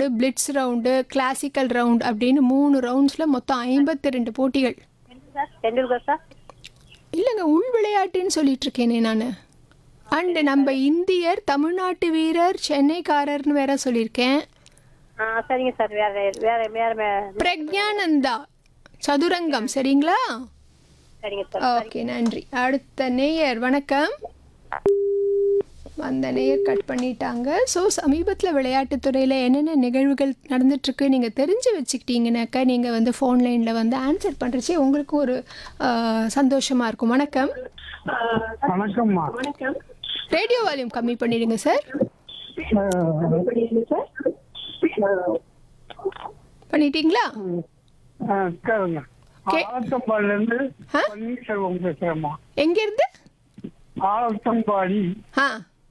Blitz round classical round அப்படின்னு மூணு ரவுண்ட்ஸில் மொத்தம் ஐம்பத்தி ரெண்டு போட்டிகள் சார் டெண்டுல்கர் சார் இல்லைங்க உள் விளையாட்டுன்னு சொல்லிட்டு இருக்கேனே நான் அண்டு நம்ம இந்தியர் தமிழ்நாட்டு வீரர் சென்னைக்காரர்னு வேற சொல்லியிருக்கேன் ஆ சரிங்க சார் வேற வேற வேற வே- பிரக்ஞானந்தா சதுரங்கம் சரிங்களா சரிங்க சார் ஓகே நன்றி அடுத்த நேயர் வணக்கம் அந்த நேயர் கட் பண்ணிட்டாங்க ஸோ சமீபத்தில் விளையாட்டுத்துறையில் என்னென்ன நிகழ்வுகள் நடந்துட்டுருக்கு நீங்கள் தெரிஞ்சு வச்சுக்கிட்டீங்கன்னாக்கா நீங்கள் வந்து ஃபோன் லைனில் வந்து ஆன்சர் பண்ணுறச்சே உங்களுக்கும் ஒரு சந்தோஷமாக இருக்கும் வணக்கம் வணக்கம்மா ரேடியோ வால்யூம் கம்மி பண்ணிடுங்க சார் பண்ணிட்டீங்களா கேளுங்க கே- ஆலத்தம்பாடில இருந்து ஆ? பன்னீர்செல்வம் பேசுறேம்மா எங்கேருந்து ஆலத்தம்பாடி ஆ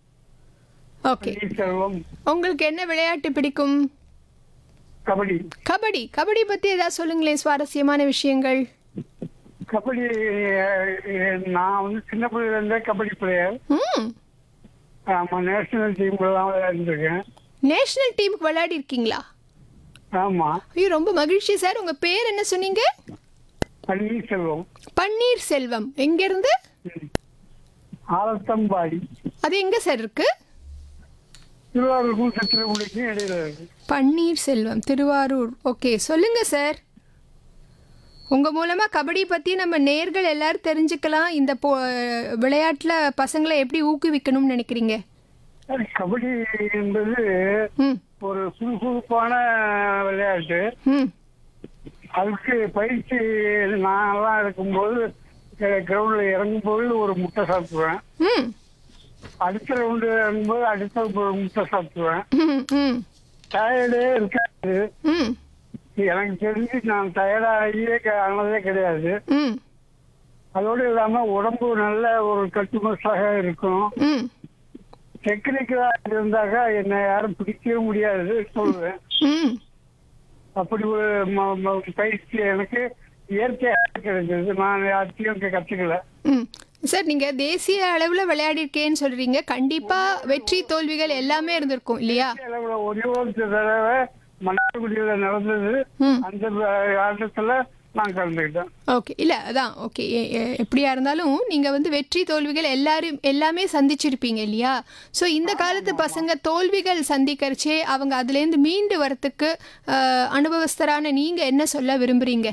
ஓகே பன்னீர்செல்வம் உங்களுக்கு என்ன விளையாட்டு பிடிக்கும் கபடி கபடி கபடி பற்றி ஏதாவது சொல்லுங்களேன் சுவாரஸ்யமான விஷயங்கள் கபடி அஹ், நான் வந்து சின்ன பிள்ளைல இருந்தே கபடி பிளேயர் ம் ஆமா நேஷனல் டீம்லாம் விளையாண்டுருக்கேன் நேஷனல் டீமுக்கு விளையாடி இருக்கீங்களா ஆமா ஐயோ ரொம்ப மகிழ்ச்சி சார் உங்கள் பேர் என்ன சொன்னீங்க பன்னீர்செல்வம் பன்னீர் செல்வம் எங்கேருந்து ம். ஆலத்தம்பாடி அது எங்கே சார் இருக்கு திருவாரூருக்கும் சித்திரகுடிக்கும் இடையில இருக்கு பன்னீர் செல்வம் திருவாரூர் ஓகே சொல்லுங்க சார் உங்கள் மூலமாக கபடி பற்றி நம்ம நேர்கள் எல்லாரும் தெரிஞ்சுக்கலாம் இந்த போ விளையாட்டில் பசங்களை எப்படி ஊக்குவிக்கணும்னு நினைக்கிறீங்க கபடி என்பது ம் ஒரு சுறுசுறுப்பான விளையாட்டு ம் அதுக்கு பயிற்சி நான்லாம் இருக்கும்போது கிரவுண்ட்ல இறங்கும்போது ஒரு முட்டை சாப்பிடுவேன் ம் அடுத்த ரவுண்டு இறங்கும்போது அடுத்த ஒரு முட்டை சாப்பிடுவேன் ம் ம் டயர்டே இருக்காது ம் எனக்கு தெரிஞ்சு நான் டயர்டாகியே ஆனதே கிடையாது ம் அதோடு இல்லாம உடம்பு நல்ல ஒரு கட்டுமஸ்தாக இருக்கும் ம் டெக்னிக்கலா இருந்தாக்கா என்னை யாரும் பிடிக்கவே முடியாது சொல்லுவேன் ம் அப்படி ஒரு ம- ம- பயிற்சி எனக்கு இயற்கையாக கிடைச்சது நான் யார்த்தையும் கற்றுக்கல ம் சார் நீங்கள் தேசிய அளவில் விளையாடிருக்கேன்னு சொல்கிறீங்க கண்டிப்பாக வெற்றி தோல்விகள் எல்லாமே இருந்திருக்கும் இல்லையா அளவுல ஒரே ஒரு தடவை மன்னார்குடியில நடந்தது ம். அந்த ஆட்டத்துல நான் கலந்துக்கிட்டேன் ஓகே இல்லை அதான் ஓகே எ- எ- எப்படியா இருந்தாலும் நீங்கள் வந்து வெற்றி தோல்விகள் எல்லாரும் எல்லாமே சந்திச்சிருப்பீங்க இல்லையா ஸோ இந்த காலத்து பசங்க தோல்விகள் சந்திக்கிறச்சே அவங்க அதுலேருந்து மீண்டு வரத்துக்கு அஹ், அனுபவஸ்தரான நீங்கள் என்ன சொல்ல விரும்புகிறீங்க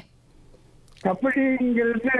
கபடிங்கிறது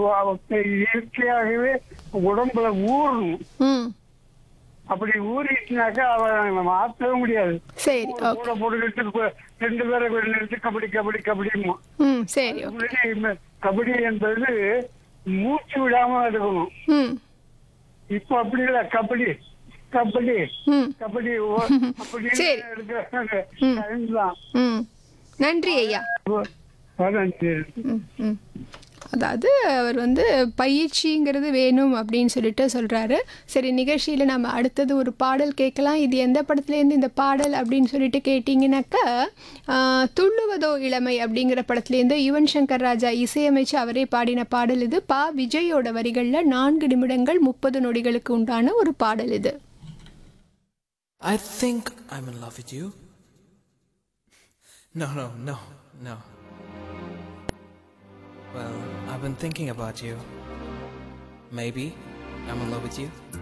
இயற்கையாகவே உடம்புல ஊறணும் ம் அப்படி ஊறிச்சுனாக்கா அவன் மாற்றவே முடியாது சரி ஓகே கூட போட்டுக்கிட்டு இப்ப ரெண்டு பேரை நிறுத்தி கபடி கபடி கபடிமா ம் சரி ஓகே கபடி என்பது மூச்சு விடாம எடுக்கணும் ம் இப்ப அப்படி இல்ல கபடி கபடி ம் கபடி ஓ- அப்படி சரி. எடுக்கிறாங்க ம். டைம் தான் ம் நன்றி ஐயா அதான் சரி. ம், ம். அதாவது அவர் வந்து பயிற்சிங்கிறது வேணும் அப்படின்னு சொல்லிட்டு சொல்கிறாரு சரி நிகழ்ச்சியில் நம்ம அடுத்தது ஒரு பாடல் கேட்கலாம் இது எந்த படத்துலேருந்து இந்த பாடல் அப்படின்னு சொல்லிட்டு கேட்டிங்கனாக்கா ஆ, துள்ளுவதோ இளமை அப்படிங்கிற படத்துலேருந்து யுவன் சங்கர் ராஜா இசையமைச்சு அவரே பாடின பாடல் இது பா விஜயோட வரிகளில் நான்கு நிமிடங்கள் முப்பது நொடிகளுக்கு உண்டான ஒரு பாடல் இது I think I'm in love with you. No, no, no, no. Well, I've been thinking about you. Maybe I'm in love with you.